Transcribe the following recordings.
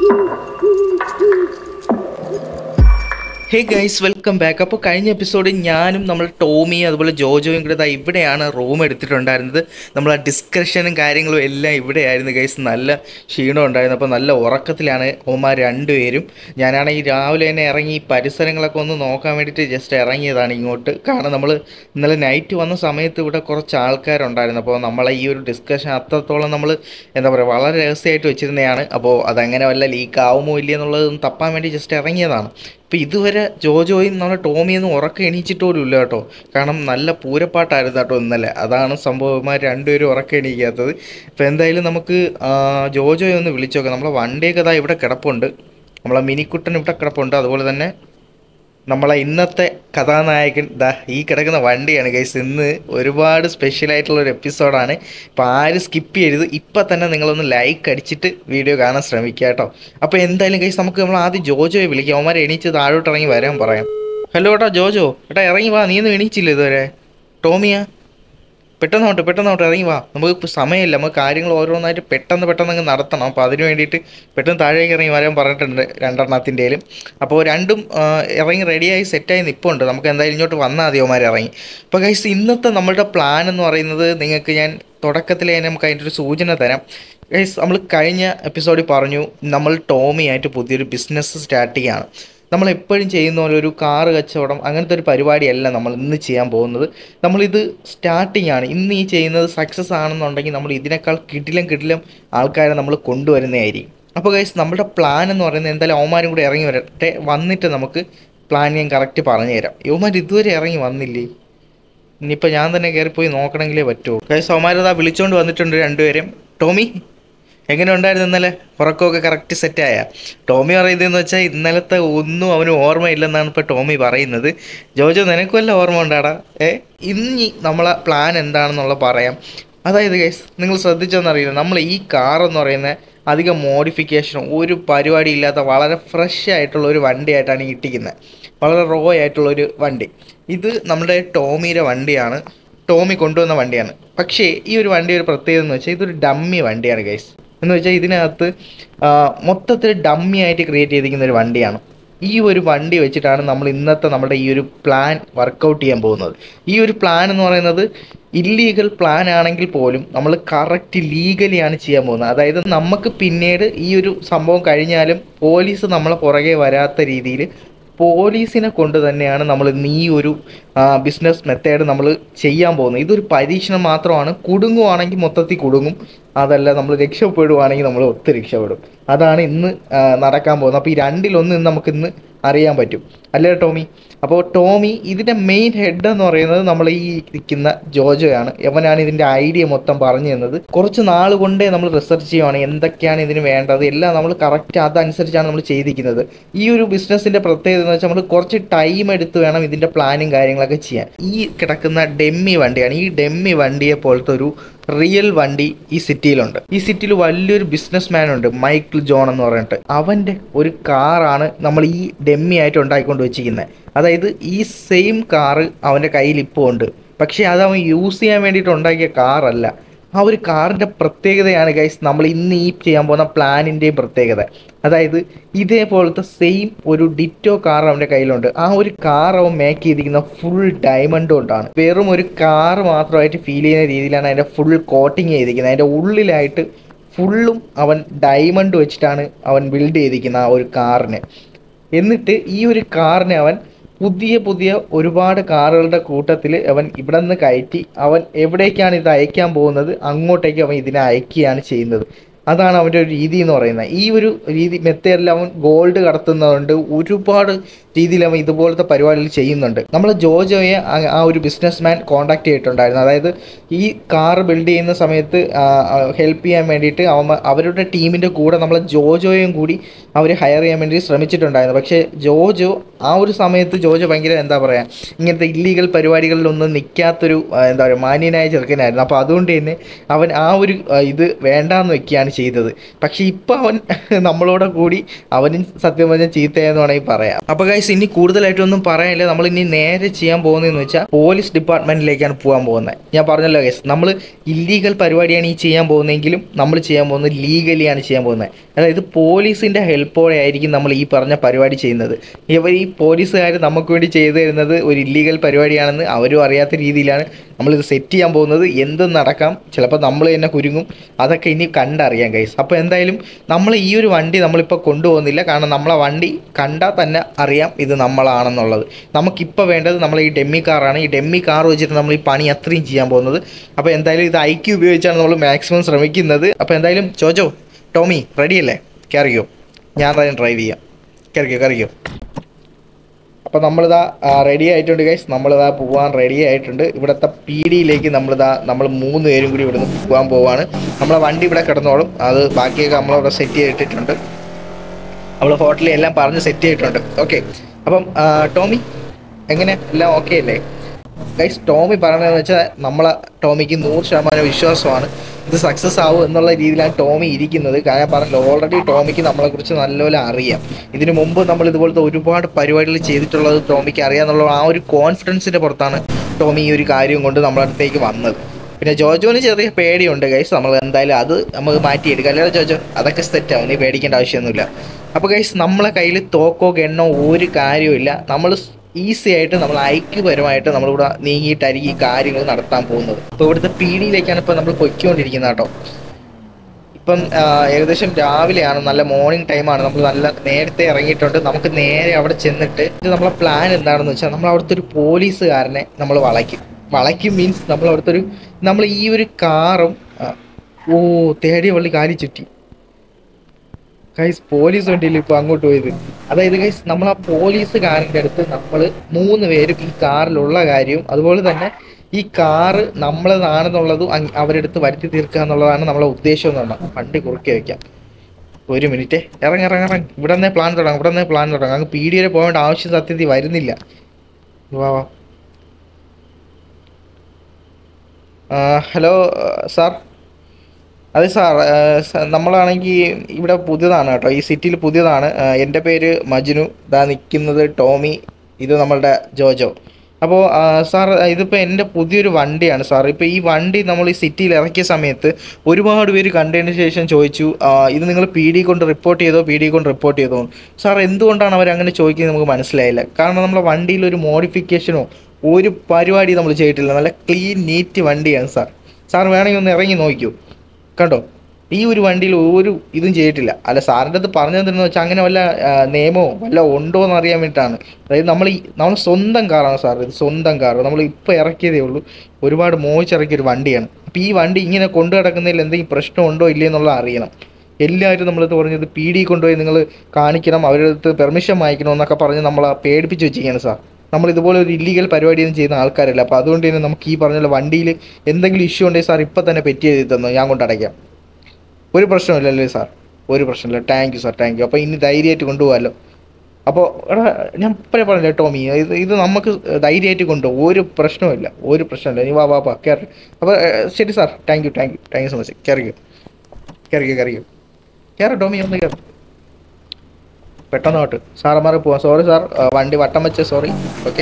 Hey guys welcome back അപ്പോൾ കഴിഞ്ഞ എപ്പിസോഡിൽ ഞാനും നമ്മൾ ടോമി അതുപോലെ ജോജോയും കൂടെ ദാ ഇവിടെയാണ് റൂം എടുത്തിട്ടുണ്ടായിരുന്നത് നമ്മൾ ആ ഡിസ്കഷനും കാര്യങ്ങളും എല്ലാം ഇവിടെയായിരുന്നു ഗൈസ് നല്ല ക്ഷീണം ഉണ്ടായിരുന്നു അപ്പോൾ നല്ല ഉറക്കത്തിലാണ് ഓമാർ രണ്ടുപേരും ഞാനാണെങ്കിൽ രാവിലെ തന്നെ ഇറങ്ങി ഈ പരിസരങ്ങളൊക്കെ ഒന്ന് നോക്കാൻ വേണ്ടിയിട്ട് ജസ്റ്റ് ഇറങ്ങിയതാണ് ഇങ്ങോട്ട് കാരണം നമ്മൾ ഇന്നലെ നൈറ്റ് വന്ന സമയത്ത് ഇവിടെ കുറച്ച് ആൾക്കാരുണ്ടായിരുന്നു അപ്പോൾ നമ്മളെ ഈ ഒരു ഡിസ്കഷൻ അത്രത്തോളം നമ്മൾ എന്താ പറയുക വളരെ രഹസ്യമായിട്ട് വെച്ചിരുന്നതാണ് അപ്പോൾ അതങ്ങനെ വല്ല ലീക്ക് ആവുമോ ഇല്ലയോ എന്നുള്ളത് ഒന്ന് തപ്പാൻ വേണ്ടി ജസ്റ്റ് ഇറങ്ങിയതാണ് ഇപ്പോൾ ഇതുവരെ ജോജോയും നമ്മുടെ ടോമിയൊന്നും ഉറക്കം എണീച്ചിട്ട് പോലും ഇല്ല കേട്ടോ കാരണം നല്ല പൂരപ്പാട്ടായിരുന്നു കേട്ടോ ഇന്നലെ അതാണ് സംഭവന്മാർ രണ്ടുപേരും ഉറക്കം എണീക്കാത്തത് ഇപ്പോൾ എന്തായാലും നമുക്ക് ആ, ജോജോയെ ഒന്ന് വിളിച്ചു നോക്കാം നമ്മളെ വണ്ടിയൊക്കെ ഇതാ ഇവിടെ കിടപ്പുണ്ട് നമ്മളെ മിനിക്കുട്ടൻ ഇവിടെ കിടപ്പുണ്ട് അതുപോലെ തന്നെ നമ്മളെ ഇന്നത്തെ കഥാനായകൻ ദാ ഈ കിടക്കുന്ന വണ്ടിയാണ് ഗൈസ് ഇന്ന് ഒരുപാട് സ്പെഷ്യൽ ആയിട്ടുള്ള ഒരു എപ്പിസോഡാണ് അപ്പോൾ ആരും സ്കിപ്പ് ചെയ്യരുത് ഇപ്പം തന്നെ നിങ്ങളൊന്ന് ലൈക്ക് അടിച്ചിട്ട് വീഡിയോ കാണാൻ ശ്രമിക്കുക കേട്ടോ അപ്പോൾ എന്തായാലും ഗൈസ് നമുക്ക് നമ്മൾ ആദ്യം ജോജോയെ വിളിക്കാം അവന്മാരെ എണീച്ച് താഴോട്ട് ഇറങ്ങി വരാൻ പറയാം ഹലോ ഏട്ടാ ജോജോ ഏട്ടാ ഇറങ്ങി വാ നീ ഒന്നും എണീച്ചില്ല ഇതുവരെ ടോമിയാ പെട്ടെന്ന് ആവട്ടെ പെട്ടെന്ന് ആവട്ടെ ഇറങ്ങി വാ നമുക്ക് ഇപ്പോൾ സമയമില്ല നമുക്ക് കാര്യങ്ങൾ ഓരോന്നായിട്ട് പെട്ടെന്ന് പെട്ടെന്ന് അങ്ങ് നടത്തണം അപ്പോൾ അതിന് വേണ്ടിയിട്ട് പെട്ടെന്ന് താഴേക്ക് ഇറങ്ങി വരാൻ പറഞ്ഞിട്ടുണ്ട് രണ്ടെണ്ണത്തിൻ്റെയിലും അപ്പോൾ രണ്ടും ആ, ഇറങ്ങി റെഡിയായി സെറ്റായി നിൽപ്പുണ്ട് നമുക്ക് എന്തായാലും ഇങ്ങോട്ട് വന്നാൽ മതി അവന്മാർ ഇറങ്ങി അപ്പോൾ ഗൈസ് ഇന്നത്തെ നമ്മളുടെ പ്ലാൻ എന്ന് പറയുന്നത് നിങ്ങൾക്ക് ഞാൻ തുടക്കത്തിലേ തന്നെ നമുക്ക് അതിൻ്റെ ഒരു സൂചന തരാം ഗൈസ് നമ്മൾ കഴിഞ്ഞ എപ്പിസോഡിൽ പറഞ്ഞു നമ്മൾ ടോമിയായിട്ട് പുതിയൊരു ബിസിനസ് സ്റ്റാർട്ട് ചെയ്യുകയാണ് നമ്മൾ എപ്പോഴും ചെയ്യുന്ന പോലെ ഒരു കാറ് കച്ചവടം അങ്ങനത്തെ ഒരു പരിപാടിയല്ല നമ്മൾ ഇന്ന് ചെയ്യാൻ പോകുന്നത് നമ്മളിത് സ്റ്റാർട്ടിംഗ് ആണ് ഇന്ന് ഈ ചെയ്യുന്നത് സക്സസ് ആണെന്നുണ്ടെങ്കിൽ നമ്മൾ ഇതിനേക്കാൾ കിടിലം കിടിലം ആൾക്കാരെ നമ്മൾ കൊണ്ടുവരുന്നതായിരിക്കും അപ്പോൾ ഗൈസ് നമ്മുടെ പ്ലാൻ എന്ന് പറയുന്നത് എന്തായാലും അവന്മാരും കൂടെ ഇറങ്ങി വരട്ടെ വന്നിട്ട് നമുക്ക് പ്ലാൻ ഞാൻ കറക്റ്റ് പറഞ്ഞു തരാം യുവമാർ ഇതുവരെ ഇറങ്ങി വന്നില്ലേ ഇനിയിപ്പോൾ ഞാൻ തന്നെ കയറിപ്പോയി നോക്കണമെങ്കിലേ പറ്റുമോ ഗൈസ് അവന്മാരതാ വിളിച്ചുകൊണ്ട് വന്നിട്ടുണ്ട് രണ്ടുപേരും ടോമി എങ്ങനെ ഉണ്ടായിരുന്നു ഇന്നലെ ഉറക്കമൊക്കെ കറക്റ്റ് സെറ്റായ ടോമി പറയുന്നതെന്ന് വെച്ചാൽ ഇന്നലത്തെ ഒന്നും അവന് ഓർമ്മയില്ലെന്നാണ് ഇപ്പോൾ ടോമി പറയുന്നത് ജോജോ നിനക്ക് വല്ല ഓർമ്മ ഉണ്ടാടാ ഏ ഇനി നമ്മളെ പ്ലാൻ എന്താണെന്നുള്ള പറയാം അതായത് ഗൈസ് നിങ്ങൾ ശ്രദ്ധിച്ചോന്നറിയില്ല നമ്മൾ ഈ കാർ എന്ന് പറയുന്ന അധികം മോഡിഫിക്കേഷനോ ഒരു പരിപാടി ഇല്ലാത്ത വളരെ ഫ്രഷ് ആയിട്ടുള്ള ഒരു വണ്ടിയായിട്ടാണ് ഈ ഇട്ടിക്കുന്നത് വളരെ റോ ആയിട്ടുള്ള ഒരു വണ്ടി ഇത് നമ്മുടെ ടോമിയുടെ വണ്ടിയാണ് ടോമി കൊണ്ടുവന്ന വണ്ടിയാണ് പക്ഷേ ഈ ഒരു വണ്ടി ഒരു പ്രത്യേകത എന്ന് വെച്ചാൽ ഇതൊരു ഡമ്മി വണ്ടിയാണ് ഗൈസ് എന്ന് വെച്ചാൽ ഇതിനകത്ത് ആ, മൊത്തത്തിൽ ഡമ്മി ആയിട്ട് ക്രിയേറ്റ് ചെയ്തിരിക്കുന്ന ഒരു വണ്ടിയാണ് ഈ ഒരു വണ്ടി വെച്ചിട്ടാണ് നമ്മൾ ഇന്നത്തെ നമ്മുടെ ഈ ഒരു പ്ലാൻ വർക്കൗട്ട് ചെയ്യാൻ പോകുന്നത് ഈ ഒരു പ്ലാൻ എന്ന് പറയുന്നത് ഇല്ലീഗൽ പ്ലാൻ ആണെങ്കിൽ പോലും നമ്മൾ കറക്റ്റ് ലീഗലിയാണ് ചെയ്യാൻ പോകുന്നത് അതായത് നമുക്ക് പിന്നീട് ഈ ഒരു സംഭവം കഴിഞ്ഞാലും പോലീസ് നമ്മളെ പുറകെ വരാത്ത രീതിയിൽ പോലീസിനെ കൊണ്ട് തന്നെയാണ് നമ്മൾ ഇന്ന് ഈ ഒരു ബിസിനസ് മെത്തേഡ് നമ്മൾ ചെയ്യാൻ പോകുന്നത് ഇതൊരു പരീക്ഷണം മാത്രമാണ് കുടുങ്ങുവാണെങ്കിൽ മൊത്തത്തിൽ കുടുങ്ങും അതല്ല നമ്മൾ രക്ഷപ്പെടുവാണെങ്കിൽ നമ്മൾ ഒത്ത് രക്ഷപ്പെടും അതാണ് ഇന്ന് ആ, നടക്കാൻ പോകുന്നത് അപ്പോൾ ഈ രണ്ടിലൊന്ന് ഇന്ന് നമുക്ക് ഇന്ന് അറിയാൻ പറ്റും അല്ലേ ടോമി അപ്പോൾ ടോമി ഇതിൻ്റെ മെയിൻ ഹെഡ് എന്ന് പറയുന്നത് നമ്മൾ ഈ ഇരിക്കുന്ന ജോജോയാണ് യവനാണ് ഇതിൻ്റെ ഐഡിയ മൊത്തം പറഞ്ഞു തന്നത് കുറച്ച് നാൾ കൊണ്ടേ നമ്മൾ റിസർച്ച് ചെയ്യുവാണ് എന്തൊക്കെയാണ് ഇതിന് വേണ്ടത് എല്ലാം നമ്മൾ കറക്റ്റ് അതനുസരിച്ചാണ് നമ്മൾ ചെയ്തിരിക്കുന്നത് ഈ ഒരു ബിസിനസ്സിൻ്റെ പ്രത്യേകത എന്ന് വെച്ചാൽ നമ്മൾ കുറച്ച് ടൈം എടുത്ത് വേണം ഇതിൻ്റെ പ്ലാനും കാര്യങ്ങളൊക്കെ ചെയ്യാൻ ഈ കിടക്കുന്ന ഡെമ്മി വണ്ടിയാണ് ഈ ഡെമ്മി വണ്ടിയെ പോലത്തെ ഒരു റിയൽ വണ്ടി ഈ സിറ്റിയിലുണ്ട് ഈ സിറ്റിയിൽ വലിയൊരു ബിസിനസ് മാൻ ഉണ്ട് മൈക്കിൾ ജോൺ എന്ന് പറഞ്ഞിട്ട് അവൻ്റെ ഒരു കാറാണ് നമ്മൾ ഈ ഡെമ്മി ആയിട്ട് ഉണ്ടാക്കിക്കൊണ്ട് വെച്ചിരിക്കുന്നത് അതായത് ഈ സെയിം കാറ് അവൻ്റെ കയ്യിൽ ഇപ്പോൾ ഉണ്ട് പക്ഷേ അത് അവൻ യൂസ് ചെയ്യാൻ വേണ്ടിയിട്ട് ഉണ്ടാക്കിയ കാറല്ല ആ ഒരു കാറിൻ്റെ പ്രത്യേകതയാണ് ഗൈസ് നമ്മൾ ഇന്ന് ഈ ചെയ്യാൻ പോകുന്ന പ്ലാനിൻ്റെയും പ്രത്യേകത അതായത് ഇതേപോലത്തെ സെയിം ഒരു ഡിറ്റോ കാർ അവൻ്റെ കയ്യിലുണ്ട് ആ ഒരു കാർ അവൻ മേക്ക് ചെയ്തിരിക്കുന്ന ഫുൾ ഡയമണ്ട് കൊണ്ടാണ് വെറും ഒരു കാർ മാത്രമായിട്ട് ഫീൽ ചെയ്യുന്ന രീതിയിലാണ് അതിൻ്റെ ഫുൾ കോട്ടിങ് ചെയ്തിരിക്കുന്നത് അതിൻ്റെ ഉള്ളിലായിട്ട് ഫുള്ളും അവൻ ഡയമണ്ട് വെച്ചിട്ടാണ് അവൻ ബിൽഡ് ചെയ്തിരിക്കുന്നത് ആ ഒരു കാറിനെ എന്നിട്ട് ഈ ഒരു കാറിനെ അവൻ പുതിയ പുതിയ ഒരുപാട് കാറുകളുടെ കൂട്ടത്തിൽ അവൻ ഇവിടെ നിന്ന് കയറ്റി അവൻ എവിടേക്കാണ് ഇത് അയക്കാൻ പോകുന്നത് അങ്ങോട്ടേക്ക് അവൻ ഇതിനെ അയക്കുകയാണ് ചെയ്യുന്നത് അതാണ് അവൻ്റെ ഒരു രീതി എന്ന് പറയുന്നത് ഈ ഒരു രീതി മെത്തേഡിൽ അവൻ ഗോൾഡ് കടത്തുന്നതുകൊണ്ട് ഒരുപാട് രീതിയിൽ അവൻ ഇതുപോലത്തെ പരിപാടികൾ ചെയ്യുന്നുണ്ട് നമ്മൾ ജോജോയെ ആ- ആ ഒരു ബിസിനസ് മാൻ കോണ്ടാക്ട് ചെയ്തിട്ടുണ്ടായിരുന്നു അതായത് ഈ കാർ ബിൽഡ് ചെയ്യുന്ന സമയത്ത് ഹെൽപ്പ് ചെയ്യാൻ വേണ്ടിയിട്ട് അവൻ അവരുടെ ടീമിൻ്റെ കൂടെ നമ്മൾ ജോജോയും കൂടി അവർ ഹയർ ചെയ്യാൻ വേണ്ടി ശ്രമിച്ചിട്ടുണ്ടായിരുന്നു പക്ഷേ ജോജോ ആ ഒരു സമയത്ത് ജോജോ ഭയങ്കര എന്താ പറയുക ഇങ്ങനത്തെ ഇല്ലീഗൽ പരിപാടികളിലൊന്നും നിൽക്കാത്തൊരു ആ, എന്താ പറയുക മാന്യനായ ചെറുക്കനായിരുന്നു അപ്പോൾ അതുകൊണ്ട് തന്നെ അവൻ ആ ഒരു ആ, ഇത് വേണ്ടാന്ന് വെക്കുകയാണ് ചെയ്തത് പക്ഷേ ഇപ്പം അവൻ നമ്മളോട് കൂടി അവനും സത്യം പറഞ്ഞാൽ ചീത്തയെന്ന് വേണമെങ്കിൽ പറയാം അപ്പോൾ ഗൈസ് ഇനി കൂടുതലായിട്ടൊന്നും പറയാനില്ല നമ്മൾ ഇനി നേരെ ചെയ്യാൻ പോകുന്നതെന്ന് വെച്ചാൽ പോലീസ് ഡിപ്പാർട്ട്മെൻറ്റിലേക്കാണ് പോകാൻ പോകുന്നത് ഞാൻ പറഞ്ഞല്ലോ ഗൈസ് നമ്മൾ ഇല്ലീഗൽ പരിപാടിയാണ് ഈ ചെയ്യാൻ പോകുന്നതെങ്കിലും നമ്മൾ ചെയ്യാൻ പോകുന്നത് ലീഗലിയാണ് ചെയ്യാൻ പോകുന്നത് അതായത് പോലീസിൻ്റെ ഹെൽപ്പോടെ ആയിരിക്കും നമ്മൾ ഈ പറഞ്ഞ പരിപാടി ചെയ്യുന്നത് ഇവർ ഈ പോലീസുകാർ നമുക്ക് വേണ്ടി ചെയ്തു തരുന്നത് ഒരു ഇല്ലീഗൽ പരിപാടിയാണെന്ന് അവരും അറിയാത്ത രീതിയിലാണ് നമ്മളിത് സെറ്റ് ചെയ്യാൻ പോകുന്നത് എന്തും നടക്കാം ചിലപ്പോൾ നമ്മൾ തന്നെ കുരുങ്ങും അതൊക്കെ ഇനി കണ്ടറിയാം കൈസ് അപ്പോൾ എന്തായാലും നമ്മൾ ഈ ഒരു വണ്ടി നമ്മളിപ്പോൾ കൊണ്ടുപോകുന്നില്ല കാരണം നമ്മളെ വണ്ടി കണ്ടാൽ തന്നെ അറിയാം ഇത് നമ്മളാണെന്നുള്ളത് നമുക്കിപ്പോൾ വേണ്ടത് നമ്മൾ ഈ ഡെമ്മി കാറാണ് ഈ ഡെമ്മി കാർ വെച്ചിട്ട് നമ്മൾ ഈ പണി അത്രയും ചെയ്യാൻ പോകുന്നത് അപ്പോൾ എന്തായാലും ഇത് ഐക്യു ഉപയോഗിച്ചാണ് നമ്മൾ മാക്സിമം ശ്രമിക്കുന്നത് അപ്പോൾ എന്തായാലും ചോജോ ടോമി റെഡിയല്ലേ കയറിയോ ഞാൻ തന്നെ ഡ്രൈവ് ചെയ്യാം കയറിക്കോ കയറിക്കോ അപ്പോൾ നമ്മളിതാ റെഡി ആയിട്ടുണ്ട് ഗൈസ് നമ്മളിതാ പോകാൻ റെഡി ആയിട്ടുണ്ട് ഇവിടുത്തെ പി ഡിയിലേക്ക് നമ്മളിതാ നമ്മൾ മൂന്ന് പേരും കൂടി ഇവിടുന്ന് പോകാൻ പോവാണ് നമ്മളെ വണ്ടി ഇവിടെ കിടന്നോളും അത് ബാക്കിയൊക്കെ നമ്മളിവിടെ സെറ്റ് ചെയ്തിട്ടുണ്ട് നമ്മൾ ഹോട്ടലിൽ എല്ലാം പറഞ്ഞ് സെറ്റ് ചെയ്തിട്ടുണ്ട് ഓക്കെ അപ്പം ആ, ടോമി എങ്ങനെ എല്ലാം ഓക്കെ അല്ലേ ഗൈസ് ടോമി പറയണതെന്ന് വെച്ചാൽ നമ്മളെ ടോമിക്ക് നൂറ് ശതമാനം വിശ്വാസമാണ് ഇത് സക്സസ് ആവും എന്നുള്ള രീതിയിലാണ് ടോമി ഇരിക്കുന്നത് കാരണം പറഞ്ഞല്ലോ ഓൾറെഡി ടോമിക്ക് നമ്മളെക്കുറിച്ച് നല്ലപോലെ അറിയാം ഇതിനു മുമ്പ് നമ്മൾ ഇതുപോലത്തെ ഒരുപാട് പരിപാടികൾ ചെയ്തിട്ടുള്ളത് ടോമിക്ക് അറിയാന്നുള്ള ആ ഒരു കോൺഫിഡൻസിൻ്റെ പുറത്താണ് ടോമി ഈ ഒരു കാര്യം കൊണ്ട് നമ്മളെ അടുത്തേക്ക് വന്നത് പിന്നെ ജോജോന് ചെറിയ പേടിയുണ്ട് ഗൈസ് നമ്മൾ എന്തായാലും അത് നമുക്ക് മാറ്റിയെടുക്കാം അല്ലേ ജോജോ അതൊക്കെ സെറ്റാവും നീ പേടിക്കേണ്ട ആവശ്യമൊന്നുമില്ല അപ്പോൾ ഗൈസ് നമ്മളെ കയ്യിൽ തോക്കോ ഗണ്ണോ ഒരു കാര്യമില്ല നമ്മൾ ഈസി ആയിട്ട് നമ്മൾ ഐക്യപരമായിട്ട് നമ്മളിവിടെ നീങ്ങിയിട്ടായിരിക്കും ഈ കാര്യങ്ങൾ നടത്താൻ പോകുന്നത് അപ്പോൾ ഇവിടുത്തെ പി ഡിയിലേക്കാണ് ഇപ്പോൾ നമ്മൾ പൊയ്ക്കൊണ്ടിരിക്കുന്നത് കേട്ടോ ഇപ്പം ആ, ഏകദേശം രാവിലെയാണ് നല്ല മോർണിംഗ് ടൈമാണ് നമ്മൾ നല്ല നേരത്തെ ഇറങ്ങിയിട്ടുണ്ട് നമുക്ക് നേരെ അവിടെ ചെന്നിട്ട് ഇത് നമ്മളെ പ്ലാൻ എന്താണെന്ന് വെച്ചാൽ നമ്മൾ അവിടുത്തെ ഒരു പോലീസുകാരനെ നമ്മൾ വളയ്ക്കും വളയ്ക്കും മീൻസ് നമ്മൾ അവിടുത്തെ ഒരു നമ്മൾ ഈ ഒരു കാറും ആ, ഓ തേടിയ വള്ളി കാലി ചുറ്റി ഗൈസ് പോലീസ് വണ്ടിയിൽ ഇപ്പോൾ അങ്ങോട്ട് പോയത് അതായത് ഗൈസ് നമ്മൾ ആ പോലീസുകാരൻ്റെ അടുത്ത് നമ്മൾ മൂന്ന് പേരും ഈ കാറിലുള്ള കാര്യവും അതുപോലെ തന്നെ ഈ കാറ് നമ്മളതാണെന്നുള്ളതും അങ് അവരുടെ അടുത്ത് വരുത്തി തീർക്കുക എന്നുള്ളതാണ് നമ്മളെ ഉദ്ദേശം എന്ന് പറഞ്ഞാൽ വണ്ടി കുറുക്കി വെക്കാം ഒരു മിനിറ്റ് ഇറങ്ങി ഇറങ്ങി ഇറങ്ങി ഇവിടെ നിന്നേ പ്ലാൻ തുടങ്ങാം ഇവിടെ നിന്നേ പ്ലാൻ തുടങ്ങാം അങ്ങ് പി ഡി വരെ പോകേണ്ട ആവശ്യം സത്യത്തിൽ വരുന്നില്ല വാ വാ ഹലോ സാർ അതെ സാർ നമ്മളാണെങ്കിൽ ഇവിടെ പുതിയതാണ് കേട്ടോ ഈ സിറ്റിയിൽ പുതിയതാണ് ആ, എൻ്റെ പേര് മജ്നു ഇതാ നിൽക്കുന്നത് ടോമി ഇത് നമ്മളുടെ ജോജോ അപ്പോൾ സാർ ഇതിപ്പോൾ എൻ്റെ പുതിയൊരു വണ്ടിയാണ് സാർ ഇപ്പോൾ ഈ വണ്ടി നമ്മൾ ഈ സിറ്റിയിൽ ഇറക്കിയ സമയത്ത് ഒരുപാട് പേര് കണ്ടതിന് ശേഷം ചോദിച്ചു ആ, ഇത് നിങ്ങൾ പി ഡി കൊണ്ട് റിപ്പോർട്ട് ചെയ്തോ പി ഡി കൊണ്ട് റിപ്പോർട്ട് ചെയ്തോ എന്ന്. സാർ എന്തുകൊണ്ടാണ് അവർ അങ്ങനെ ചോദിക്കുന്നത് നമുക്ക് മനസ്സിലായില്ല കാരണം നമ്മളെ വണ്ടിയിൽ ഒരു മോഡിഫിക്കേഷനോ ഒരു പരിപാടി നമ്മൾ ചെയ്തിട്ടില്ല നല്ല ക്ലീൻ നീറ്റ് വണ്ടിയാണ് സാർ സാർ വേണമെങ്കിൽ ഒന്ന് ഇറങ്ങി നോക്കൂ കണ്ടോ ഈ ഒരു വണ്ടിയിൽ ഒരു ഇതും ചെയ്തിട്ടില്ല അല്ല സാറിൻ്റെ അടുത്ത് പറഞ്ഞു തരുന്നത് വെച്ചാൽ അങ്ങനെ വല്ല ആ, നിയമമോ വല്ല ഉണ്ടോ എന്ന് അറിയാൻ വേണ്ടിയിട്ടാണ് അതായത് നമ്മൾ ഈ നമ്മൾ സ്വന്തം കാറാണ് സാർ ഇത് സ്വന്തം കാർ നമ്മൾ ഇപ്പോൾ ഇറക്കിയതേ ഉള്ളൂ ഒരുപാട് മോഹിച്ചിറക്കിയ ഒരു വണ്ടിയാണ് അപ്പോൾ ഈ വണ്ടി ഇങ്ങനെ കൊണ്ടു കിടക്കുന്നതിൽ എന്തെങ്കിലും പ്രശ്നമുണ്ടോ ഇല്ലേ എന്നുള്ളത് അറിയണം എല്ലാവരും നമ്മളത് പറഞ്ഞത് പി ഡി കൊണ്ടുപോയി നിങ്ങൾ കാണിക്കണം അവരുടെ അടുത്ത് പെർമിഷൻ വാങ്ങിക്കണം എന്നൊക്കെ പറഞ്ഞ് നമ്മളെ പേടിപ്പിച്ച് വെച്ചിരിക്കുകയാണ് സാർ നമ്മൾ ഇതുപോലെ ഒരു ഇല്ലീഗൽ പരിപാടിയൊന്നും ചെയ്യുന്ന ആൾക്കാരല്ല അപ്പോൾ അതുകൊണ്ട് തന്നെ നമുക്ക് ഈ പറഞ്ഞ പോലെ വണ്ടിയിൽ എന്തെങ്കിലും ഇഷ്യൂ ഉണ്ടെങ്കിൽ സാർ ഇപ്പം തന്നെ പെറ്റി എഴുതി തന്നു ഞാൻ കൊണ്ടടയ്ക്കാം ഒരു പ്രശ്നമില്ലല്ലേ സാർ ഒരു പ്രശ്നമില്ല thank you sir thank you അപ്പോൾ ഇനി ധൈര്യമായിട്ട് കൊണ്ടുപോകാമല്ലോ അപ്പോൾ എടാ ഞാൻ ഇപ്പോഴേ പറഞ്ഞില്ലേ ടോമി ഇത് ഇത് നമുക്ക് ധൈര്യമായിട്ട് കൊണ്ടുപോകും ഒരു പ്രശ്നവുമില്ല ഒരു പ്രശ്നമില്ല നീ വാ വാ വാ കയറി അപ്പോൾ ഏഹ്, ശരി sir thank you thank you thank you so much കയറിക്കോ കയറിക്കോ കയറിക്കോ കയറി ടോമി ഒന്ന് കയറി പെട്ടെന്ന് തൊട്ട് സാറന്മാരെ പോവാം സോറി സാർ വണ്ടി വട്ടം വെച്ച സോറി ഓക്കെ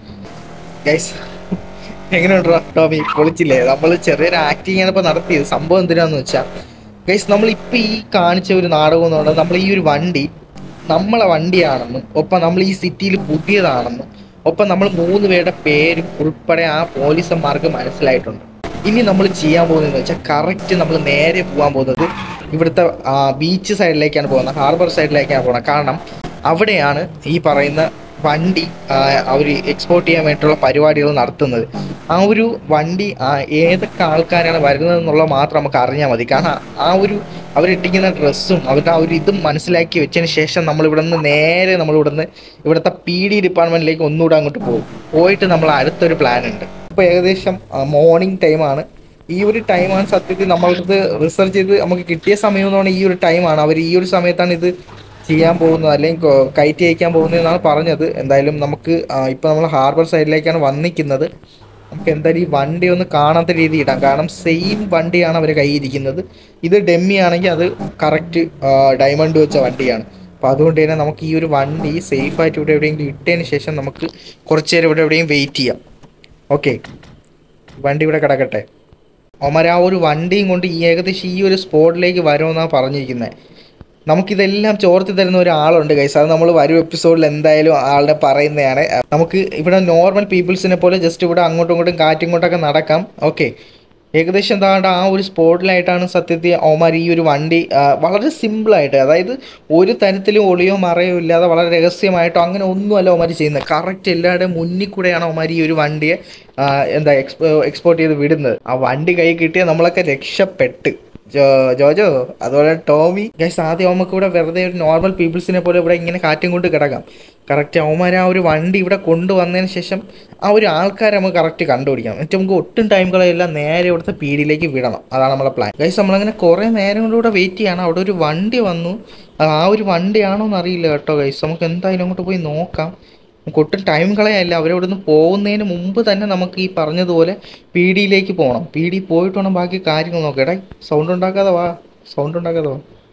ഗൈസ് എങ്ങനെയുണ്ടോ ടോമി പൊളിച്ചില്ലേ നമ്മൾ ചെറിയൊരു ആക്ടിങ് ആണ് ഇപ്പോൾ നടത്തിയത് സംഭവം എന്തിനാന്ന് വെച്ചാൽ ഗൈസ് നമ്മൾ ഇപ്പം ഈ കാണിച്ച ഒരു നാടകം എന്ന് പറഞ്ഞാൽ നമ്മൾ ഈ ഒരു വണ്ടി നമ്മളെ വണ്ടിയാണെന്നും ഒപ്പം നമ്മൾ ഈ സിറ്റിയിൽ പുതിയതാണെന്നും ഒപ്പം നമ്മൾ മൂന്ന് പേരുടെ പേരും ഉൾപ്പെടെ ആ പോലീസന്മാർക്ക് മനസ്സിലായിട്ടുണ്ട് ഇനി നമ്മൾ ചെയ്യാൻ പോകുന്നതെന്ന് വെച്ചാൽ കറക്റ്റ് നമ്മൾ നേരെ പോകാൻ പോകുന്നത് ഇവിടുത്തെ ബീച്ച് സൈഡിലേക്കാണ് പോകുന്നത് ഹാർബർ സൈഡിലേക്കാണ് പോകുന്നത് കാരണം അവിടെയാണ് ഈ പറയുന്ന വണ്ടി അവർ എക്സ്പോർട്ട് ചെയ്യാൻ വേണ്ടിയിട്ടുള്ള പരിപാടികൾ നടത്തുന്നത് ആ ഒരു വണ്ടി ആ, ഏതൊക്കെ ആൾക്കാരാണ് വരുന്നത് എന്നുള്ളത് മാത്രം നമുക്ക് അറിഞ്ഞാൽ മതി കാരണം ആ ഒരു അവരിട്ടിരിക്കുന്ന ഡ്രസ്സും അവരുടെ ആ ഒരു ഇതും മനസ്സിലാക്കി വെച്ചതിന് ശേഷം നമ്മൾ ഇവിടെ നിന്ന് നേരെ നമ്മൾ ഇവിടെ നിന്ന് ഇവിടുത്തെ പി ഡി ഡിപ്പാർട്ട്മെന്റിലേക്ക് ഒന്നുകൂടെ അങ്ങോട്ട് പോകും പോയിട്ട് നമ്മൾ അടുത്തൊരു പ്ലാൻ ഉണ്ട് ഇപ്പോൾ ഏകദേശം മോർണിംഗ് ടൈമാണ് ഈ ഒരു ടൈമാണ് സത്യത്തിൽ നമ്മളിത് റിസർച്ച് ചെയ്ത് നമുക്ക് കിട്ടിയ സമയം എന്ന് പറഞ്ഞാൽ ഈ ഒരു ടൈമാണ് അവർ ഈ ഒരു സമയത്താണ് ഇത് ചെയ്യാൻ പോകുന്നത് അല്ലെങ്കിൽ കൊ- കയറ്റി അയക്കാൻ പോകുന്നത് എന്നാണ് പറഞ്ഞത് എന്തായാലും നമുക്ക് ഇപ്പോൾ നമ്മൾ ഹാർബർ സൈഡിലേക്കാണ് വന്നിരിക്കുന്നത് നമുക്ക് എന്തായാലും ഈ വണ്ടി ഒന്ന് കാണാത്ത രീതി ഇടാം കാരണം സെയിം വണ്ടിയാണ് അവർ കയ്യിരിക്കുന്നത് ഇത് ഡെമ്മി ആണെങ്കിൽ അത് കറക്റ്റ് ഡയമണ്ട് വെച്ച വണ്ടിയാണ് അപ്പോൾ അതുകൊണ്ട് തന്നെ നമുക്ക് ഈ ഒരു വണ്ടി സേഫായിട്ട് ഇവിടെ എവിടെയെങ്കിലും ഇട്ടതിന് ശേഷം നമുക്ക് കുറച്ച് നേരം ഇവിടെ എവിടെയും വെയിറ്റ് ചെയ്യാം ഓക്കെ വണ്ടി ഇവിടെ കിടക്കട്ടെ ഒമര ആ ഒരു വണ്ടിയും കൊണ്ട് ഈ ഏകദേശം ഈ ഒരു സ്പോട്ടിലേക്ക് വരുമെന്നാണ് പറഞ്ഞിരിക്കുന്നത് നമുക്കിതെല്ലാം ചോർത്തി തരുന്ന ഒരാളുണ്ട് ഗൈസ് അത് നമ്മൾ വരും എപ്പിസോഡിൽ എന്തായാലും ആളുടെ പറയുന്നതാണ് നമുക്ക് ഇവിടെ നോർമൽ പീപ്പിൾസിനെ പോലെ ജസ്റ്റ് ഇവിടെ അങ്ങോട്ടും ഇങ്ങോട്ടും കാറ്റും ഇങ്ങോട്ടൊക്കെ നടക്കാം ഓക്കെ ഏകദേശം എന്താണ്ട് ആ ഒരു സ്പോട്ടിലായിട്ടാണ് സത്യത്തിൽ ഓമാർ ഈ ഒരു വണ്ടി ആ, വളരെ സിമ്പിളായിട്ട് അതായത് ഒരു തരത്തിലും ഒളിയോ മറയോ ഇല്ലാതെ വളരെ രഹസ്യമായിട്ടോ അങ്ങനെ ഒന്നുമല്ല ഓമാർ ചെയ്യുന്നത് കറക്റ്റ് എല്ലാവരുടെയും മുന്നിൽ കൂടെയാണ് ഓമാർ ഈ ഒരു വണ്ടിയെ ആ, എന്താ എക്സ്പോ എക്സ്പോർട്ട് ചെയ്ത് വിടുന്നത് ആ വണ്ടി കൈ കിട്ടിയ നമ്മളൊക്കെ രക്ഷപ്പെട്ട് ജോ ജോജോ അതുപോലെ ടോമി ഗൈസ് ആദ്യം അവർക്ക് ഇവിടെ വെറുതെ ഒരു നോർമൽ പീപ്പിൾസിനെ പോലെ ഇവിടെ ഇങ്ങനെ കാറ്റും കൊണ്ട് കിടക്കാം കറക്റ്റ് അവന്മാർ ആ ഒരു വണ്ടി ഇവിടെ കൊണ്ടുവന്നതിന് ശേഷം ആ ഒരു ആൾക്കാരെ നമുക്ക് കറക്റ്റ് കണ്ടുപിടിക്കണം എന്നിട്ട് നമുക്ക് ഒട്ടും ടൈം കളയില്ല നേരെ ഇവിടുത്തെ പീടിയിലേക്ക് വിടണം അതാണ് നമ്മളെ പ്ലാൻ ഗൈസ് നമ്മളങ്ങനെ കുറേ നേരം കൊണ്ട് ഇവിടെ വെയിറ്റ് ചെയ്യണം അവിടെ ഒരു വണ്ടി വന്നു അത് ആ ഒരു വണ്ടിയാണോ എന്ന് അറിയില്ല കേട്ടോ ഗൈസ് നമുക്ക് എന്തായാലും അങ്ങോട്ട് പോയി നോക്കാം നമുക്ക് ഒട്ടും ടൈം കളയല്ല അവരവിടെ നിന്ന് പോകുന്നതിന് മുമ്പ് തന്നെ നമുക്ക് ഈ പറഞ്ഞതുപോലെ പി ഡിയിലേക്ക് പോകണം പി ഡി പോയിട്ട് വേണം ബാക്കി കാര്യങ്ങൾ നോക്കാം എടാ സൗണ്ട് ഉണ്ടാക്കാതെ വാ സൗണ്ട് ഉണ്ടാക്കാതെ വാ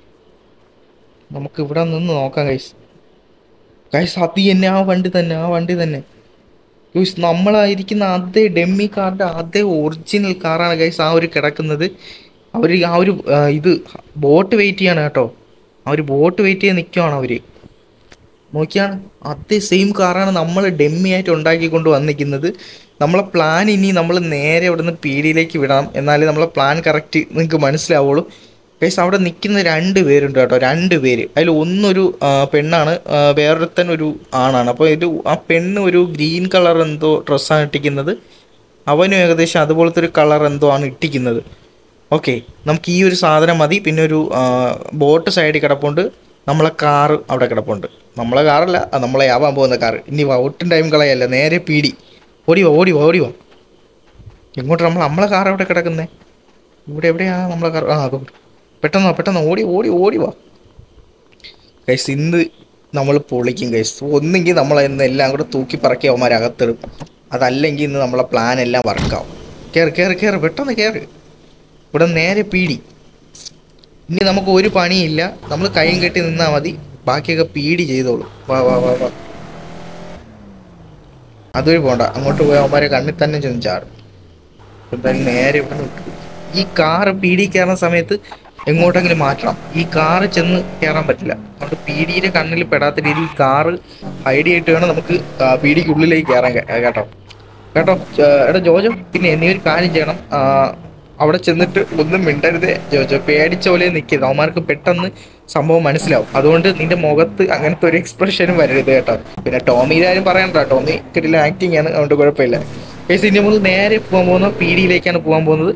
നമുക്ക് ഇവിടെ നിന്ന് നോക്കാം ഗൈസ് ഗൈസ് അത് തന്നെ ആ വണ്ടി തന്നെ ആ വണ്ടി തന്നെ ഗൈസ് നമ്മളായിരിക്കുന്ന അതേ ഡെമ്മി കാറിൻ്റെ അതേ ഒറിജിനൽ കാറാണ് ഗൈസ് ആ ഒരു കിടക്കുന്നത് അവർ ആ ഒരു ആ, ഇത് ബോട്ട് വെയിറ്റ് ചെയ്യാണ് കേട്ടോ ആ ഒരു ബോട്ട് വെയിറ്റ് ചെയ്ത് നിൽക്കുവാണ് അവർ നോക്കിയാണ് അതേ സെയിം കാറാണ് നമ്മൾ ഡെമ്മി ആയിട്ട് ഉണ്ടാക്കിക്കൊണ്ട് വന്നിരിക്കുന്നത് നമ്മളെ പ്ലാൻ ഇനി നമ്മൾ നേരെ ഇവിടുന്ന് പീടിയിലേക്ക് വിടണം എന്നാലേ നമ്മളെ പ്ലാൻ കറക്റ്റ് നിങ്ങൾക്ക് മനസ്സിലാവുള്ളൂ ഗൈസ് അവിടെ നിൽക്കുന്ന രണ്ട് പേരുണ്ട് കേട്ടോ രണ്ട് പേര് അതിൽ ഒന്നൊരു ആ, പെണ്ണാണ് ആ, വേറൊരുത്തൻ ഒരു ആണാണ് അപ്പോൾ ഇത് ആ പെണ്ണ് ഒരു ഗ്രീൻ കളർ എന്തോ ഡ്രസ്സാണ് ഇട്ടിക്കുന്നത് അവനും ഏകദേശം അതുപോലത്തെ ഒരു കളർ എന്തോ ആണ് ഇട്ടിക്കുന്നത് ഓക്കെ നമുക്ക് ഈ ഒരു സാധനം മതി പിന്നെ ഒരു ആ, ബോട്ട് സൈഡിൽ കിടപ്പുണ്ട് നമ്മളെ കാറ് അവിടെ കിടപ്പുണ്ട് നമ്മളെ കാറല്ല അത് നമ്മളെ ആവാൻ പോകുന്ന കാറ് ഇനി വാ ഒട്ടും ടൈം കളയല്ല നേരെ പീടി ഓടി വാ ഓടി വാ ഓടി വാ എങ്ങോട്ട് നമ്മൾ നമ്മളെ കാർ എവിടെ കിടക്കുന്നേ ഇവിടെ എവിടെയാ നമ്മളെ കാർ ആ അതോ പെട്ടെന്ന് വാ പെട്ടെന്ന് ഓടി ഓടി ഓടി വാ ഗൈസ് ഇന്ന് നമ്മൾ പൊളിക്കും ഗൈസ് ഒന്നെങ്കിൽ നമ്മൾ ഇന്ന് എല്ലാം കൂടെ തൂക്കി പറക്കി അവന്മാർ അകത്തിടും അതല്ലെങ്കിൽ ഇന്ന് നമ്മളെ പ്ലാൻ എല്ലാം വർക്കാവും കയറി കയറി കയറി പെട്ടെന്ന് കയറി ഇവിടെ നേരെ പീടി ഇനി നമുക്ക് ഒരു പണിയില്ല നമ്മൾ കൈയും കെട്ടി നിന്നാൽ മതി ബാക്കിയൊക്കെ പീടി ചെയ്തോളൂ വാ വാ വാ വാ അതുവഴി പോണ്ട അങ്ങോട്ട് പോയി അവന്മാരെ കണ്ണിൽ തന്നെ ചെന്ന് ചാടും എന്തായാലും നേരെ ഇവിടെ വിട്ടു ഈ കാറ് പീടി കയറുന്ന സമയത്ത് എങ്ങോട്ടെങ്കിലും മാറ്റണം ഈ കാറ് ചെന്ന് കയറാൻ പറ്റില്ല അതുകൊണ്ട് പീടിയുടെ കണ്ണിൽ പെടാത്ത രീതിയിൽ കാറ് ഹൈഡ് ചെയ്തിട്ട് വേണം നമുക്ക് ആ, പീടിക്കുള്ളിലേക്ക് കയറാൻ കേ- കേട്ടോ കേട്ടോ ച- എടാ ജോജോ പിന്നെ നീ ഒരു കാര്യം ചെയ്യണം ആ, അവിടെ ചെന്നിട്ട് ഒന്നും മിണ്ടരുതേ ജോജോ പേടിച്ച പോലെ നിൽക്കരുത് അവന്മാർക്ക് പെട്ടെന്ന് സംഭവം മനസ്സിലാവും അതുകൊണ്ട് നിന്റെ മുഖത്ത് അങ്ങനത്തെ ഒരു എക്സ്പ്രഷനും വരരുത് കേട്ടോ പിന്നെ ടോമിയുടെ കാര്യം പറയണ്ട ടോമി കിട്ടില്ല ആക്ടിങ് ആണ് അതുകൊണ്ട് കുഴപ്പമില്ല ഗൈസ് ഇനി നമ്മൾ നേരെ പോകാൻ പോകുന്നത് പി ഡിയിലേക്കാണ് പോകാൻ പോകുന്നത്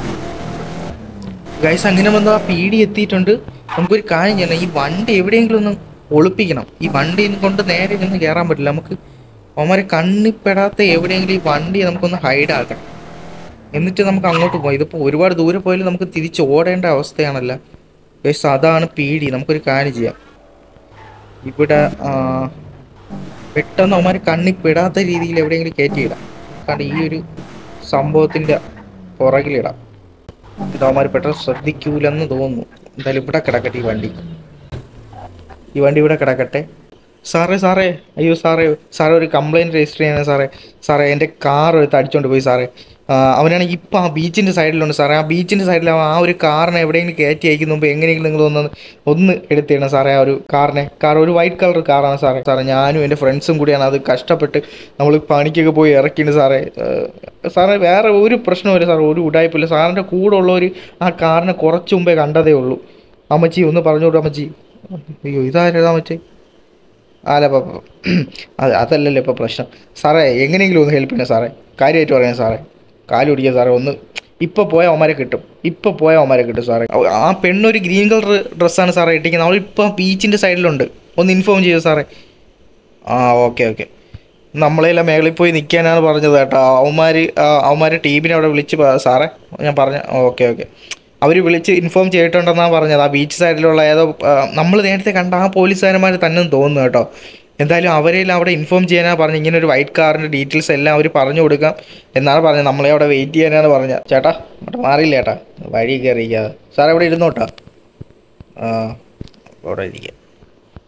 ഗൈസ് അങ്ങനെ വന്ന് ആ പി ഡി എത്തിയിട്ടുണ്ട് നമുക്കൊരു കാര്യം ചെയ്യണം ഈ വണ്ടി എവിടെയെങ്കിലും ഒന്ന് ഒളിപ്പിക്കണം ഈ വണ്ടി കൊണ്ട് നേരെ നിന്ന് കയറാൻ പറ്റില്ല നമുക്ക് അവന്മാരെ കണ്ണിപ്പെടാത്ത എവിടെയെങ്കിലും ഈ വണ്ടി നമുക്കൊന്ന് ഹൈഡ് ആക്കണം എന്നിട്ട് നമുക്ക് അങ്ങോട്ട് പോകാം ഇതിപ്പോൾ ഒരുപാട് ദൂരെ പോയാലും നമുക്ക് തിരിച്ച് ഓടേണ്ട അവസ്ഥയാണല്ലോ ഗൈസ് അതാണ് പി ഡി നമുക്കൊരു കാര്യം ചെയ്യാം ഇവിടെ ആ, പെട്ടെന്ന് അവന്മാർ കണ്ണിപ്പെടാത്ത രീതിയിൽ എവിടെയെങ്കിലും കയറ്റിയിടാം കാരണം ഈ ഒരു സംഭവത്തിൻ്റെ പുറകിലിടാം ഇതവന്മാർ പെട്ടെന്ന് ശ്രദ്ധിക്കൂലെന്ന് തോന്നുന്നു എന്തായാലും ഇവിടെ കിടക്കട്ടെ ഈ വണ്ടി ഈ വണ്ടി ഇവിടെ കിടക്കട്ടെ സാറേ സാറേ അയ്യോ സാറേ സാറേ ഒരു കംപ്ലൈൻറ്റ് രജിസ്റ്റർ ചെയ്യണേ സാറേ സാറേ എൻ്റെ കാർ എടുത്ത് അടിച്ചോണ്ട് പോയി സാറേ ആ, അവനാണെങ്കിൽ ഇപ്പം ആ ബീച്ചിൻ്റെ സൈഡിലുണ്ട് സാറേ ആ ബീച്ചിൻ്റെ സൈഡിൽ ആ ഒരു കാറിനെ എവിടെയെങ്കിലും കയറ്റി അയക്കുന്ന മുമ്പ് എങ്ങനെയെങ്കിലും നിങ്ങൾ ഒന്ന് ഒന്ന് എടുത്തിടണം സാറേ ആ ഒരു കാറിനെ കാർ ഒരു വൈറ്റ് കളർ കാറാണ് സാറേ സാറേ ഞാനും എൻ്റെ ഫ്രണ്ട്സും കൂടിയാണ് അത് കഷ്ടപ്പെട്ട് നമ്മൾ പണിക്കൊക്കെ പോയി ഇറക്കിയിട്ട് സാറേ ഏഹ്, സാറേ വേറെ ഒരു പ്രശ്നമില്ല സാറേ ഒരു ഉടായ്പില്ല സാറിൻ്റെ കൂടെ ഉള്ളവർ ആ കാറിനെ കുറച്ച് മുമ്പേ കണ്ടതേ ഉള്ളൂ അമ്മച്ചി ഒന്ന് പറഞ്ഞോളൂ അമ്മച്ചി അയ്യോ ഇതാരതാ അമ്മച്ചി അല്ല പ- പ- അത് അതല്ലല്ലോ ഇപ്പോൾ പ്രശ്നം സാറേ എങ്ങനെയെങ്കിലും ഒന്ന് ഹെൽപ്പ് ചെയ്യണം സാറേ കാര്യമായിട്ട് പറയാം സാറേ കാല് പിടിക്കുക സാറേ ഒന്ന് ഇപ്പോൾ പോയ അവന്മാരെ കിട്ടും ഇപ്പോൾ പോയ അവന്മാരെ കിട്ടും സാറേ അവ- ആ പെണ്ണൊരു ഗ്രീൻ കളർ ഡ്രസ്സാണ് സാറേ ഇട്ടിരിക്കുന്നത് അവളിപ്പോൾ ബീച്ചിൻ്റെ സൈഡിലുണ്ട് ഒന്ന് ഇൻഫോം ചെയ്യൂ സാറേ ആ ഓക്കെ ഓക്കെ നമ്മളെല്ലാം മേളിൽ പോയി നിൽക്കാനാണ് പറഞ്ഞത് കേട്ടോ അവന്മാർ അവന്മാർ ടീമിനെ അവിടെ വിളിച്ച് പ- സാറേ ഞാൻ പറഞ്ഞ ഓക്കെ ഓക്കെ അവർ വിളിച്ച് ഇൻഫോം ചെയ്തിട്ടുണ്ടെന്നാണ് പറഞ്ഞത് ആ ബീച്ച് സൈഡിലുള്ള ഏതോ നമ്മൾ നേരത്തെ കണ്ട ആ പോലീസുകാരന്മാർ തന്നെ തോന്നുന്നു കേട്ടോ എന്തായാലും അവരെല്ലാം അവിടെ ഇൻഫോം ചെയ്യാനാണ് പറഞ്ഞത് ഇങ്ങനെ ഒരു വൈറ്റ് കാറിൻ്റെ ഡീറ്റെയിൽസ് എല്ലാം അവർ പറഞ്ഞു കൊടുക്കാം എന്നാണ് പറഞ്ഞത് നമ്മളെ അവിടെ വെയിറ്റ് ചെയ്യാനാണ് പറഞ്ഞത് ചേട്ടാ അവിടെ മാറിയില്ല ചേട്ടാ വഴി കയറിയിരിക്കാതെ സാർ അവിടെ ഇരുന്നോട്ടാ ആ അവിടെ ഇരിക്കാം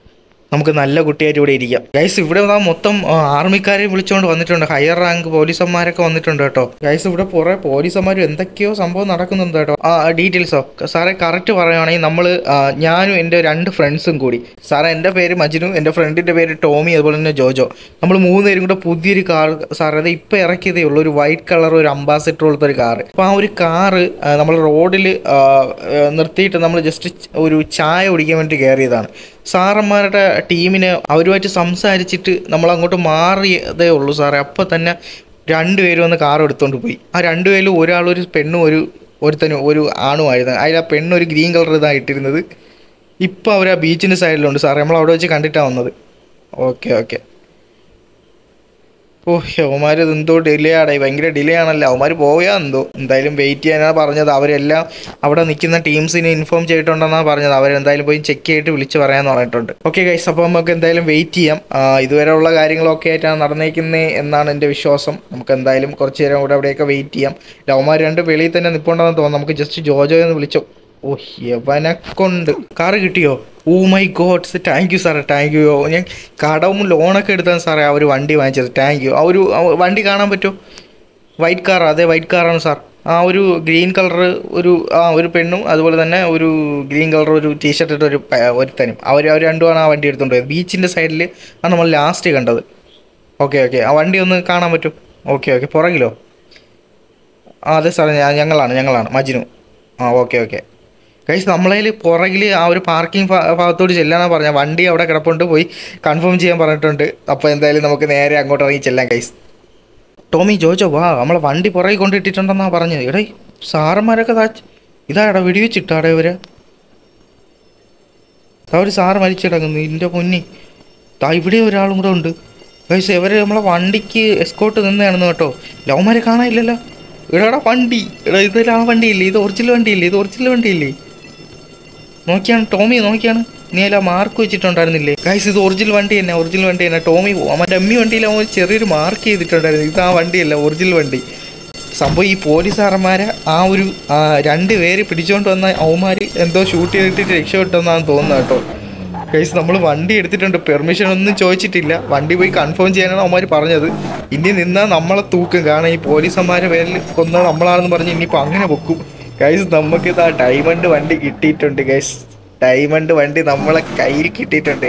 നമുക്ക് നല്ല കുട്ടിയായിട്ട് ഇവിടെ ഇരിക്കാം ഗൈസ് ഇവിടെ ദാ മൊത്തം ആ, ആർമിക്കാരെ വിളിച്ചുകൊണ്ട് വന്നിട്ടുണ്ട് ഹയർ റാങ്ക് പോലീസന്മാരൊക്കെ വന്നിട്ടുണ്ട് കേട്ടോ ഗൈസ് ഇവിടെ കുറെ പോലീസന്മാരും എന്തൊക്കെയോ സംഭവം നടക്കുന്നുണ്ട് കേട്ടോ ആ ഡീറ്റെയിൽസോ സാറേ കറക്റ്റ് പറയുവാണെങ്കിൽ നമ്മൾ ഞാനും എൻ്റെ രണ്ട് ഫ്രണ്ട്സും കൂടി സാറേ എൻ്റെ പേര് മജ്നു എൻ്റെ ഫ്രണ്ടിൻ്റെ പേര് ടോമി അതുപോലെ തന്നെ ജോജോ നമ്മൾ മൂന്ന് പേരും കൂടെ പുതിയൊരു കാർ സാറേ അത് ഇപ്പോൾ ഇറക്കിയതേ ഉള്ളൂ ഒരു വൈറ്റ് കളർ ഒരു അംബാസിഡർ പോലത്തെ ഒരു കാറ് അപ്പോൾ ആ ഒരു കാറ് നമ്മൾ റോഡിൽ നിർത്തിയിട്ട് നമ്മൾ ജസ്റ്റ് ഒരു ചായ കുടിക്കാൻ വേണ്ടി കയറിയതാണ് സാറന്മാരുടെ ടീമിന് അവരുമായിട്ട് സംസാരിച്ചിട്ട് നമ്മൾ അങ്ങോട്ട് മാറിയതേ ഉള്ളൂ സാറേ അപ്പോൾ തന്നെ രണ്ടുപേരും വന്ന് കാർ എടുത്തുകൊണ്ട് പോയി ആ രണ്ടുപേരും ഒരാളൊരു പെണ്ണും ഒരു ഒരുത്തനും ഒരു ആണുമായിരുന്നു അതിൽ ആ പെണ്ണ് ഒരു ഗ്രീൻ കളർ ഇതാണ് ഇട്ടിരുന്നത് ഇപ്പോൾ അവർ ആ ബീച്ചിൻ്റെ സൈഡിലുണ്ട് സാറേ നമ്മൾ അവിടെ വെച്ച് കണ്ടിട്ടാണ് വന്നത് ഓക്കെ ഓക്കെ ഓ അവന്മാർ എന്തോ ഡിലേ ആടായി ഭയങ്കര ഡിലേ ആണല്ലോ അവന്മാർ പോയാ എന്തോ എന്തായാലും വെയിറ്റ് ചെയ്യാനാണ് പറഞ്ഞത് അവരെല്ലാം അവിടെ നിൽക്കുന്ന ടീംസിനെ ഇൻഫോം ചെയ്തിട്ടുണ്ടെന്നാണ് പറഞ്ഞത് അവരെന്തായാലും പോയി ചെക്ക് ചെയ്തിട്ട് വിളിച്ച് പറയാമെന്ന് പറഞ്ഞിട്ടുണ്ട് ഓക്കെ ഗൈസ് അപ്പോൾ നമുക്ക് എന്തായാലും വെയിറ്റ് ചെയ്യാം ആ, ഇതുവരെയുള്ള കാര്യങ്ങളൊക്കെ ആയിട്ടാണ് നടന്നേക്കുന്നത് എന്നാണ് എൻ്റെ വിശ്വാസം നമുക്ക് എന്തായാലും കുറച്ച് നേരം കൂടെ അവിടെയൊക്കെ വെയിറ്റ് ചെയ്യാം അവന്മാർ രണ്ട് വെളിയിൽ തന്നെ നിൽപ്പുണ്ടെന്ന് തോന്നുന്നു നമുക്ക് ജസ്റ്റ് ജോജോ എന്ന് വിളിച്ചോ ഓ യവനെ കൊണ്ട് കാറ് കിട്ടിയോ oh my god thank you സാറേ താങ്ക് യു ഞാൻ കടവും ലോണൊക്കെ എടുത്താണ് സാറേ ആ ഒരു വണ്ടി വാങ്ങിച്ചത് താങ്ക് യു ആ ഒരു ആ വണ്ടി കാണാൻ പറ്റുമോ വൈറ്റ് കാർ അതെ വൈറ്റ് കാറാണ് സാർ ആ ഒരു ഗ്രീൻ കളർ ഒരു ആ ഒരു പെണ്ണും അതുപോലെ തന്നെ ഒരു ഗ്രീൻ കളർ ഒരു ടീഷർട്ട് ഇട്ട ഒരു പ- ഒരുത്തനും അവർ അവർ രണ്ടുമാണ് ആ വണ്ടി എടുത്തുകൊണ്ട് പോയത് ബീച്ചിൻ്റെ സൈഡിൽ ആണ് നമ്മൾ ലാസ്റ്റ് കണ്ടത് ഓക്കെ ഓക്കെ ആ വണ്ടി ഒന്ന് കാണാൻ പറ്റും ഓക്കെ ഓക്കെ പുറകിലോ ആ അതെ സാറേ ഞാൻ ഞങ്ങളാണ് ഞങ്ങളാണ് മജ്നു ആ ഓക്കെ ഓക്കെ ഗൈസ് നമ്മളതിൽ പുറകിൽ ആ ഒരു പാർക്കിംഗ് ഭാഗത്തോട് ചെല്ലാന്നാണ് പറഞ്ഞത് വണ്ടി അവിടെ കിടപ്പുണ്ട് പോയി കൺഫേം ചെയ്യാൻ പറഞ്ഞിട്ടുണ്ട് അപ്പോൾ എന്തായാലും നമുക്ക് നേരെ അങ്ങോട്ട് ഇറങ്ങി ചെല്ലാം ഗൈസ് ടോമി ജോജോ വാ നമ്മളെ വണ്ടി പുറകെ കൊണ്ടിട്ടിട്ടുണ്ടെന്നാണ് പറഞ്ഞത് എടേ സാറന്മാരൊക്കെ താ ഇതാടാ വെടിവെച്ചിട്ടാടെ ഇവര് ദാ ഒരു സാറ് മരിച്ചിടങ്ങുന്നു ഇതിൻ്റെ പൊന്നി താ ഇവിടെ ഒരാളും കൂടെ ഉണ്ട് ഗൈസ് ഇവര് നമ്മളെ വണ്ടിക്ക് എസ്കോട്ട് നിന്നാണെന്ന് കേട്ടോ ലവന്മാരെ കാണാനില്ലല്ലോ എടാടാ വണ്ടി എടാ ഇത് ആ വണ്ടിയില്ലേ ഇത് ഒറിജിനൽ വണ്ടിയില്ലേ ഇത് ഒറിജിനൽ വണ്ടിയില്ലേ നോക്കിയാണ് ടോമി നോക്കിയാണ് നീ അല്ല മാർക്ക് വെച്ചിട്ടുണ്ടായിരുന്നില്ലേ ഗൈസ് ഇത് ഒറിജിനൽ വണ്ടി തന്നെ ഒറിജിനൽ വണ്ടി തന്നെ ടോമി അവൻ ഡമ്മി വണ്ടിയിൽ അവൻ ഒരു ചെറിയൊരു മാർക്ക് ചെയ്തിട്ടുണ്ടായിരുന്നു ഇത് ആ വണ്ടിയല്ല ഒറിജിനൽ വണ്ടി സംഭവം ഈ പോലീസുകാരന്മാരെ ആ ഒരു ആ, രണ്ട് പേര് പിടിച്ചുകൊണ്ട് വന്ന അവന്മാർ എന്തോ ഷൂട്ട് ചെയ്തിട്ട് രക്ഷപ്പെട്ടെന്നാണ് തോന്നുന്നത് കേട്ടോ ഗൈസ് നമ്മൾ വണ്ടി എടുത്തിട്ടുണ്ട് പെർമിഷൻ ഒന്നും ചോദിച്ചിട്ടില്ല വണ്ടി പോയി കൺഫേം ചെയ്യാനാണ് അവന്മാർ പറഞ്ഞത് ഇനി നിന്നാൽ നമ്മളെ തൂക്കും കാരണം ഈ പോലീസന്മാരെ പേരിൽ കൊന്നത് നമ്മളാണെന്ന് പറഞ്ഞ് ഇനിയിപ്പോൾ അങ്ങനെ പൊക്കും ഗൈസ് നമുക്ക് ഇതാ ഡയമണ്ട് വണ്ടി കിട്ടിയിട്ടുണ്ട് ഗൈസ് ഡയമണ്ട് വണ്ടി നമ്മളെ കയ്യിൽ കിട്ടിയിട്ടുണ്ട്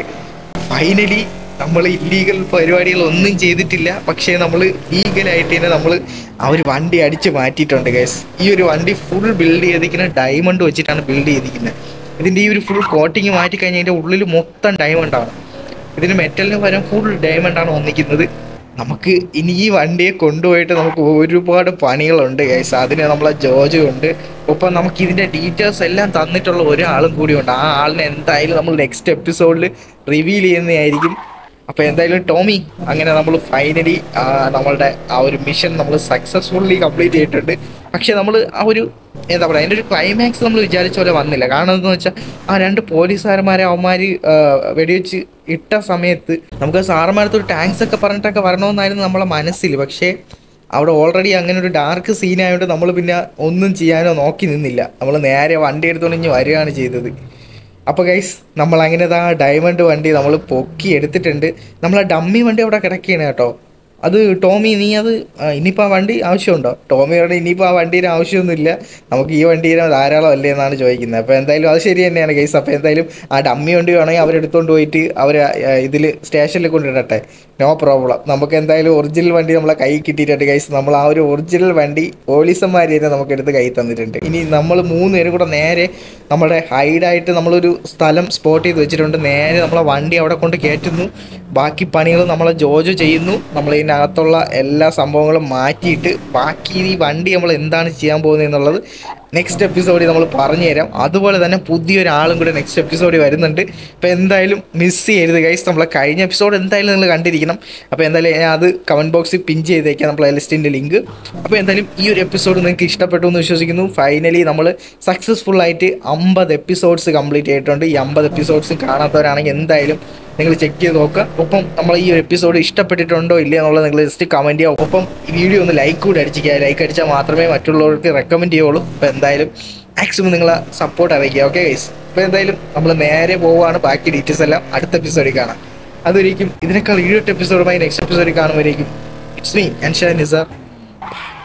ഫൈനലി നമ്മൾ ഇല്ലീഗൽ പരിപാടികളൊന്നും ചെയ്തിട്ടില്ല പക്ഷേ നമ്മൾ ലീഗലായിട്ട് തന്നെ നമ്മൾ ആ ഒരു വണ്ടി അടിച്ച് മാറ്റിയിട്ടുണ്ട് ഗൈസ് ഈ ഒരു വണ്ടി ഫുൾ ബിൽഡ് ചെയ്തിരിക്കുന്നത് ഡയമണ്ട് വെച്ചിട്ടാണ് ബിൽഡ് ചെയ്തിരിക്കുന്നത് ഇതിൻ്റെ ഈ ഒരു ഫുൾ കോട്ടിങ് മാറ്റി കഴിഞ്ഞാൽ ഇതിൻ്റെ ഉള്ളിൽ മൊത്തം ഡയമണ്ടാണ് ഇതിന് മെറ്റലിന് പകരം ഫുൾ ഡയമണ്ടാണ് വന്നിരിക്കുന്നത് നമുക്ക് ഇനി ഈ വണ്ടിയെ കൊണ്ടുപോയിട്ട് നമുക്ക് ഒരുപാട് പണികളുണ്ട് ഗൈസ് അതിന് നമ്മളെ ജോജു ഉണ്ട് ഒപ്പം നമുക്ക് ഇതിൻ്റെ ഡീറ്റെയിൽസ് എല്ലാം തന്നിട്ടുള്ള ഒരാളും കൂടിയുണ്ട് ആ ആളിനെ എന്തായാലും നമ്മൾ നെക്സ്റ്റ് എപ്പിസോഡിൽ റിവീൽ ചെയ്യുന്നതായിരിക്കും അപ്പോൾ എന്തായാലും ടോമി അങ്ങനെ നമ്മൾ ഫൈനലി നമ്മളുടെ ആ ഒരു മിഷൻ നമ്മൾ സക്സസ്ഫുള്ളി കംപ്ലീറ്റ് ചെയ്തിട്ടുണ്ട് പക്ഷേ നമ്മൾ ആ ഒരു എന്താ പറയുക അതിൻ്റെ ഒരു ക്ലൈമാക്സ് നമ്മൾ വിചാരിച്ച പോലെ വന്നില്ല കാരണം എന്താണെന്ന് വെച്ചാൽ ആ രണ്ട് പോലീസുകാരന്മാരെ അവന്മാർ വെടിവെച്ച് ഇട്ട സമയത്ത് നമുക്ക് സാറന്മാരത്ത് ഒരു ടാങ്ക്സ് ഒക്കെ പറഞ്ഞിട്ടൊക്കെ വരണമെന്നായിരുന്നു നമ്മളെ മനസ്സിൽ പക്ഷേ അവിടെ ഓൾറെഡി അങ്ങനെ ഒരു ഡാർക്ക് സീനായതുകൊണ്ട് നമ്മൾ പിന്നെ ഒന്നും ചെയ്യാനോ നോക്കി നിന്നില്ല നമ്മൾ നേരെ വണ്ടി എടുത്തുകൊണ്ട് ഇഞ്ഞ് വരികയാണ് ചെയ്തത് അപ്പോൾ ഗൈസ് നമ്മൾ അങ്ങനെ ആ ഡയമണ്ട് വണ്ടി നമ്മൾ പൊക്കി എടുത്തിട്ടുണ്ട് നമ്മൾ ആ ഡമ്മി വണ്ടി അവിടെ കിടക്കുകയാണ് കേട്ടോ അത് ടോമി നീ അത് ആ, ഇനിയിപ്പോൾ ആ വണ്ടി ആവശ്യമുണ്ടോ ടോമിയോട് ഇനിയിപ്പോൾ ആ വണ്ടീൻ്റെ ആവശ്യമൊന്നുമില്ല നമുക്ക് ഈ വണ്ടീനെ ധാരാളം അല്ലേ എന്നാണ് ചോദിക്കുന്നത് അപ്പോൾ എന്തായാലും അത് ശരി തന്നെയാണ് ഗൈസ് അപ്പോൾ എന്തായാലും ആ ഡമ്മി വണ്ടി വേണമെങ്കിൽ അവരെടുത്തുകൊണ്ട് പോയിട്ട് അവർ ഇതിൽ സ്റ്റേഷനിൽ കൊണ്ടിടട്ടെ നോ പ്രോബ്ലം നമുക്ക് എന്തായാലും ഒറിജിനൽ വണ്ടി നമ്മളെ കൈ കിട്ടിയിട്ടുണ്ട് ഗൈസ് നമ്മൾ ആ ഒരു ഒറിജിനൽ വണ്ടി പോലീസന്മാർ തന്നെ നമുക്ക് എടുത്ത് കൈ തന്നിട്ടുണ്ട് ഇനി നമ്മൾ മൂന്ന് പേരും കൂടെ നേരെ നമ്മുടെ ഹൈഡായിട്ട് നമ്മളൊരു സ്ഥലം സ്പോട്ട് ചെയ്ത് വെച്ചിട്ടുണ്ട് നേരെ നമ്മളെ വണ്ടി അവിടെ കൊണ്ട് കയറ്റുന്നു ബാക്കി പണികൾ നമ്മളെ ജോജോ ചെയ്യുന്നു നമ്മൾ ഇതിനകത്തുള്ള എല്ലാ സംഭവങ്ങളും മാറ്റിയിട്ട് ബാക്കി ഈ വണ്ടി നമ്മൾ എന്താണ് ചെയ്യാൻ പോകുന്നത് എന്നുള്ളത് നെക്സ്റ്റ് എപ്പിസോഡിൽ നമ്മൾ പറഞ്ഞു തരാം അതുപോലെ തന്നെ പുതിയൊരാളും കൂടെ നെക്സ്റ്റ് എപ്പിസോഡിൽ വരുന്നുണ്ട് അപ്പോൾ എന്തായാലും മിസ് ചെയ്യരുത് ഗൈസ് നമ്മളെ കഴിഞ്ഞ എപ്പിസോഡ് എന്തായാലും നിങ്ങൾ കണ്ടിരിക്കണം അപ്പോൾ എന്തായാലും ഞാൻ അത് കമൻറ്റ് ബോക്സിൽ പിൻ ചെയ്തേക്കാം നമ്മളെ ലിസ്റ്റിൻ്റെ ലിങ്ക് അപ്പോൾ എന്തായാലും ഈ ഒരു എപ്പിസോഡ് നിങ്ങൾക്ക് ഇഷ്ടപ്പെട്ടു എന്ന് വിശ്വസിക്കുന്നു ഫൈനലി നമ്മൾ സക്സസ്ഫുൾ ആയിട്ട് അമ്പത് എപ്പിസോഡ്സ് കംപ്ലീറ്റ് ചെയ്തിട്ടുണ്ട് ഈ അമ്പത് എപ്പിസോഡ്സ് കാണാത്തവരാണെങ്കിൽ എന്തായാലും നിങ്ങൾ ചെക്ക് ചെയ്ത് നോക്കുക ഒപ്പം നമ്മൾ ഈ ഒരു എപ്പിസോഡ് ഇഷ്ടപ്പെട്ടിട്ടുണ്ടോ ഇല്ലയോ എന്നുള്ളത് നിങ്ങൾ ജസ്റ്റ് കമൻറ്റ് ചെയ്യുക ഒപ്പം ഈ വീഡിയോ ഒന്ന് ലൈക്ക് കൂടി അടിച്ചിരിക്കുക ലൈക്ക് അടിച്ചാൽ മാത്രമേ മറ്റുള്ളവർക്ക് റെക്കമെൻഡ് ചെയ്യുള്ളൂ അപ്പോൾ എന്തായാലും മാക്സിമം നിങ്ങൾ സപ്പോർട്ട് അറിയിക്കുക ഓക്കെ ഗൈസ് അപ്പോൾ എന്തായാലും നമ്മൾ നേരെ പോവുകയാണ് ബാക്കി ഡീറ്റെയിൽസ് എല്ലാം അടുത്ത എപ്പിസോഡിൽ കാണാം അതൊരിക്കും ഇതിനേക്കാൾ ഈഴൊട്ട് എപ്പിസോഡുമായി നെക്സ്റ്റ് എപ്പിസോഡിൽ കാണുമ്പോഴേക്കും ഇറ്റ്സ് മീ അൻഷാ നിസാർ